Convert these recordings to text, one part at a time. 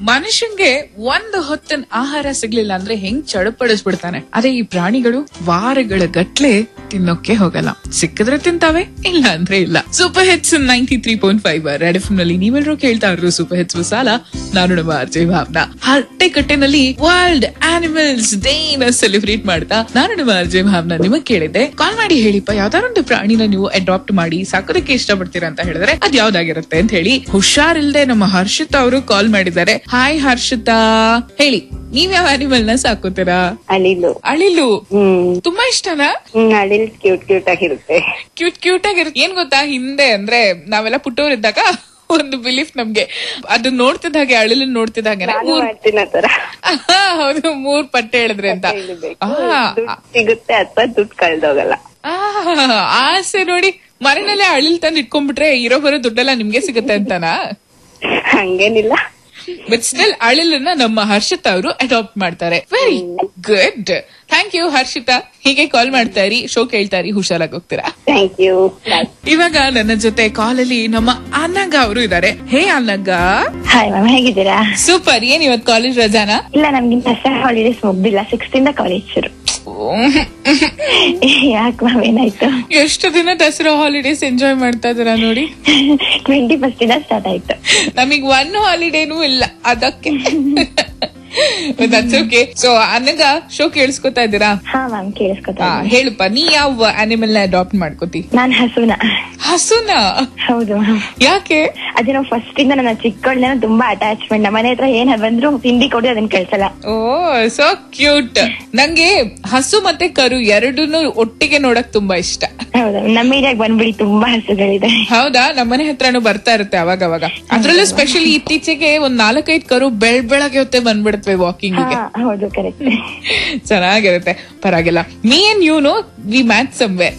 ಮನುಷ್ಯಂಗೆ ಒಂದು ಹೊತ್ತಿನ ಆಹಾರ ಸಿಗ್ಲಿಲ್ಲ ಅಂದ್ರೆ ಹೆಂಗ್ ಚಡಪಡಿಸ್ಬಿಡ್ತಾನೆ ಅದೇ ಈ ಪ್ರಾಣಿಗಳು ವಾರಗಳ ಗಟ್ಲೆ ತಿನ್ನೋಕೆ ಹೋಗಲ್ಲ ಸಿಕ್ಕಿದ್ರೆ ತಿಂತಾವೆ ಇಲ್ಲ ಅಂದ್ರೆ ಇಲ್ಲ super hits ninety three point five red F ನಲ್ಲಿ ನೀವೆಲ್ಲರೂ ಕೇಳ್ತಾ ಇರೋ ಸೂಪರ್ ಹಿಟ್ಸ್ ಮಸಾಲ ನಾನು ನಮ್ಮ ಅರ್ಜಯ್ ಭಾವನಾ ಹಟ್ಟೆ ಕಟ್ಟೆನಲ್ಲಿ ವರ್ಲ್ಡ್ ಆನಿಮಲ್ಸ್ ಡೇ ನ ಸೆಲೆಬ್ರೇಟ್ ಮಾಡ್ತಾ ನಾನು ನಮ್ಮ ಅರ್ಜಯ್ ಭಾವನಾ ನಿಮಗ್ ಕೇಳಿದ್ದೆ ಕಾಲ್ ಮಾಡಿ ಹೇಳಿಪ್ಪ ಯಾವ್ದಾರೊಂದು ಪ್ರಾಣಿನ ನೀವು ಅಡಾಪ್ಟ್ ಮಾಡಿ ಸಾಕೋದಕ್ಕೆ ಇಷ್ಟಪಡ್ತೀರಾ ಅಂತ ಹೇಳಿದ್ರೆ ಅದ್ ಯಾವ್ದಾಗಿರುತ್ತೆ ಅಂತ ಹೇಳಿ ಹುಷಾರಿಲ್ದೆ ನಮ್ಮ ಹರ್ಷಿತಾ ಅವರು ಕಾಲ್ ಮಾಡಿದ್ದಾರೆ ಹಾಯ್ ಹರ್ಷಿತಾ ಹೇಳಿ ನೀವ್ ಯಾವ ಅನಿಮಲ್ ನ ಸಾಕೋತೀರಾ ಅಳಿಲು ಅಳಿಲು ಹ್ಮ್ ತುಂಬಾ ಇಷ್ಟನಾ ಹ್ಮ್ ಅಳಿಲ್ ಕ್ಯೂಟ್ ಕ್ಯೂಟ್ ಆಗಿರುತ್ತೆ ಕ್ಯೂಟ್ ಕ್ಯೂಟ್ ಆಗಿರುತ್ತೆ ಏನ್ ಗೊತ್ತಾ ಹಿಂದೆ ಅಂದ್ರೆ ನಾವೆಲ್ಲ ಪುಟ್ಟವರಿದ್ದಾಗ ಒಂದು ಬಿಲೀಫ್ ನಮ್ಗೆ ಅದು ನೋಡ್ತಿದ್ದ ಹಾಗೆ ಅಳಿಲು ನೋಡ್ತಿದ್ದ ಹಾಗೆ ನಾನು ಮೂರ್ ಮಾಡ್ತೀನಿ ಆತರ ಹೌದು ಮೂರ್ ಪಟ್ಟೆ ಹೇಳಿದ್ರೆ ಅಂತ ಆ, ದುಡ್ಡು ಸಿಗುತ್ತೆ ಅಥವಾ ದುಡ್ಡು ಕಳ್ದೋಗಲ್ಲ ಆ, ಆಸೆ ನೋಡಿ ಮನೆಯಲ್ಲೇ ಅಳಿಲ್ ತಂದು ಇಟ್ಕೊಂಡ್ಬಿಟ್ರೆ ಇರೋ ಬರೋ ದುಡ್ಡೆಲ್ಲ ನಿಮ್ಗೆ ಸಿಗುತ್ತೆ ಅಂತನಾ ಹಂಗೇನಿಲ್ಲ ಬಟ್ ಸ್ಟಿಲ್ ಅಳಿಲನ್ನ ನಮ್ಮ ಹರ್ಷಿತಾ ಅವರು ಅಡಾಪ್ಟ್ ಮಾಡ್ತಾರೆ very good thank you Harshita ಹೀಗೆ ಕಾಲ್ ಮಾಡ್ತಾ ಇರಿ ಶೋ ಕೇಳ್ತಾ ಇರಿ ಹುಷಾರಾಗಿ ಹೋಗ್ತೀರಾ ಥ್ಯಾಂಕ್ ಯು ಬಾಯ್ ಇವಾಗ ನನ್ನ ಜೊತೆ ಕಾಲಲ್ಲಿ ನಮ್ಮ ಅನ್ನಗ ಅವರು ಇದ್ದಾರೆ ಹೇ ಅನ್ನಗ ಹಾಯ್ ಮ್ಯಾಮ್ ಹೇಗಿದ್ದೀರಾ ಸೂಪರ್ ಏನ್ ಇವತ್ ಕಾಲೇಜ್ ರಜಾನ ಇಲ್ಲ ನಮ್ಗಿನ್ನ ದಸರಾ ಹಾಲಿಡೇಸ್ ಮುಗ್ದಿಲ್ಲ ಸಿಕ್ಸ್ ಇಂದ ಕಾಲೇಜ್ ಶುರು ಯಾಕೆ ಮ್ಯಾಮ್ ಏನಾಯ್ತು ಎಷ್ಟು ದಿನ ದಸರಾ ಹಾಲಿಡೇಸ್ ಎಂಜಾಯ್ ಮಾಡ್ತಾ ಇದೀರಾ ನೋಡಿ ಟ್ವೆಂಟಿ ಫಸ್ಟ್ ಇಂದ ಸ್ಟಾರ್ಟ್ ಆಯ್ತು ನಮಗ್ ಒನ್ ಹಾಲಿಡೇನೂ ಇಲ್ಲ ಅದಕ್ಕೆ ಓಕೆ ಸೊ ಅನ್ನಗ ಶೋ ಕೇಳಿಸ್ಕೊತಾ ಇದ್ದೀರಾ ಹಾ ಮ್ಯಾಮ್ ಕೇಳಿಸ್ಕೊತಾ ಆ, ಹೇಳುಪ್ಪ ನೀ ಯಾವ ಅನಿಮಲ್ ನ ಅಡಾಪ್ಟ್ ಮಾಡ್ಕೋತಿ ನಾನ್ ಹಸುನ ಹಸುನ ಹೌದು ಮ್ಯಾಮ್ ಯಾಕೆ ಅದೇ ನಾವು ಫಸ್ಟ್ ಇಂದ ನನ್ನ ಚಿಕ್ಕವಳಿಂದ ತುಂಬಾ ಅಟ್ಯಾಚ್ಮೆಂಟ್ ನಮ್ಮ ಮನೆ ಹತ್ರ ಏನ್ ಬಂದ್ರು ತಿಂಡಿ ಕೊಡಿ ಅದನ್ನ ಕಳ್ಸಲ್ಲ ಓ ಸೋ ಕ್ಯೂಟ್ ನಂಗೆ ಹಸು ಮತ್ತೆ ಕರು ಎರಡೂನು ಒಟ್ಟಿಗೆ ನೋಡಕ್ ತುಂಬಾ ಇಷ್ಟ ಹೌದು ನಮ್ಮ ಏರಿಯಾಗ ಬಂದ್ಬಿಡಿ ತುಂಬಾ ಹಸುಗಳಿದೆ ಹೌದಾ ನಮ್ಮನೆ ಹತ್ರನೂ ಬರ್ತಾ ಇರುತ್ತೆ ಅವಾಗ ಅವಾಗ ಅದ್ರಲ್ಲೂ ಸ್ಪೆಷಲಿ ಇತ್ತೀಚೆಗೆ ಒಂದ್ ನಾಲ್ಕೈದು ಕರು ಬೆಳ್ ಬೆಳಗ್ಗೆ ಹೊತ್ತೆ ಬಂದ್ಬಿಡ್ತವೆ ವಾಕಿಂಗ್ ಗೆ ಹಾ ಹೌದು ಕರೆಕ್ಟ್ ಚೆನ್ನಾಗಿರುತ್ತೆ ಪರವಾಗಿಲ್ಲ me and you know we match someway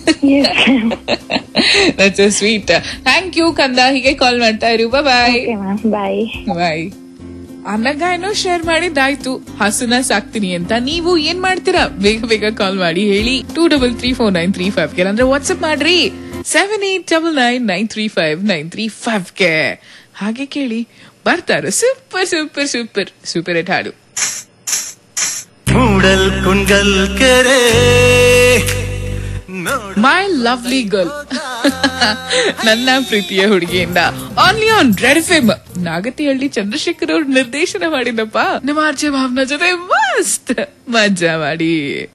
that's sweet thank you ಕಂದ ಹೀಗೆ ಕಾಲ್ ಮಾಡ್ತಾ ಇರು ಬಾಯ್ ಓಕೆ ಮ್ಯಾಮ್ ಬಾಯ್ ಬಾಯ್ ಅನ್ನಗ ಏನೋ ಶೇರ್ ಮಾಡಿದ್ದಾಯ್ತು ಹಸುನ ಸಾಕ್ತೀನಿ ಅಂತ ನೀವು ಏನ್ ಮಾಡ್ತೀರಾ ಬೇಗ ಬೇಗ ಕಾಲ್ ಮಾಡಿ ಹೇಳಿ two double three four nine three five ಗೆ ಅಂದ್ರೆ ವಾಟ್ಸ್ಆಪ್ ಮಾಡ್ರಿ seven eight double nine nine three five nine three five ಗೆ ಹಾಗೆ ಕೇಳಿ ಬರ್ತಾರೆ super super super super hit ಹಾಡು ಮೂಡಲ್ ಕುಂಡಲ್ ಕೆರೆ ನೋಡ ಮೈ ಲವ್ಲಿ ಗರ್ಲ್ ನನ್ನ ಪ್ರೀತಿಯ ಹುಡುಗಿಯಿಂದ only on red fame Nagathihalli Chandrashekar ಅವ್ರು ನಿರ್ದೇಶನ ಮಾಡಿದಪ್ಪ ನಮ್ಮ ಆರ್ಜೆ ಭಾವನ ಜೊತೆ ಮಸ್ತ್ ಮಜಾ ಮಾಡಿ